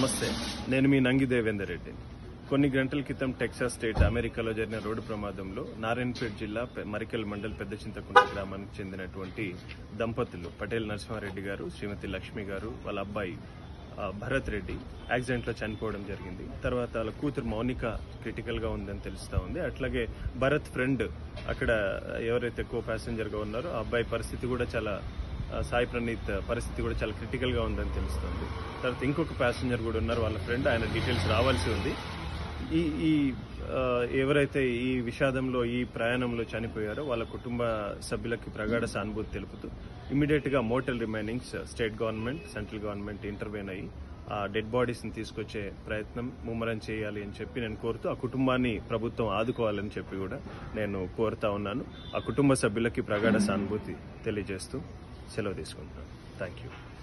నమస్తే నేను మీ నంగి దేవేందర్ రెడ్డి కొన్ని గంటల క్రితం టెక్సాస్ స్టేట్ అమెరికాలో జరిగిన రోడ్డు ప్రమాదంలో నారాయణపేట జిల్లా పె- మరికల్ మండల్ పెద్ద చింతకుంట గ్రామానికి చెందినటువంటి దంపతులు పటేల్ నరసింహారెడ్డి గారు శ్రీమతి లక్ష్మి గారు వాళ్ళ అబ్బాయి ఆ, భరత్ రెడ్డి యాక్సిడెంట్ లో చనిపోవడం జరిగింది తర్వాత వాళ్ళ కూతురు మౌనిక క్రిటికల్ గా ఉందని తెలుస్తా ఉంది అట్లాగే భరత్ ఫ్రెండ్ అక్కడ ఎవరైతే కో ప్యాసింజర్ గా ఉన్నారో ఆ అబ్బాయి పరిస్థితి కూడా చాలా ఆ, సాయి ప్రణీత్ పరిస్థితి కూడా చాలా క్రిటికల్ గా ఉందని తెలుస్తుంది తర్వాత ఇంకొక ప్యాసింజర్ కూడా ఉన్నారు వాళ్ళ ఫ్రెండ్ ఆయన డీటెయిల్స్ రావాల్సి ఉంది ఈ ఈ ఆ, ఎవరైతే ఈ విషాదంలో ఈ ప్రయాణంలో చనిపోయారో వాళ్ళ కుటుంబ సభ్యులకి ప్రగాఢ సానుభూతి తెలుపుతూ ఇమీడియట్ గా mortal remainings state government central government intervene అయ్యి ఆ డెడ్ బాడీస్ ని తీసుకొచ్చే ప్రయత్నం ముమ్మరం చేయాలి అని చెప్పి నేను కోరుతూ ఆ కుటుంబాన్ని ప్రభుత్వం ఆదుకోవాలని చెప్పి కూడా నేను కోరుతా ఉన్నాను ఆ కుటుంబ సభ్యులకి ప్రగాఢ సానుభూతి తెలియజేస్తూ సెలవు తీసుకుంటున్నాను థ్యాంక్ యూ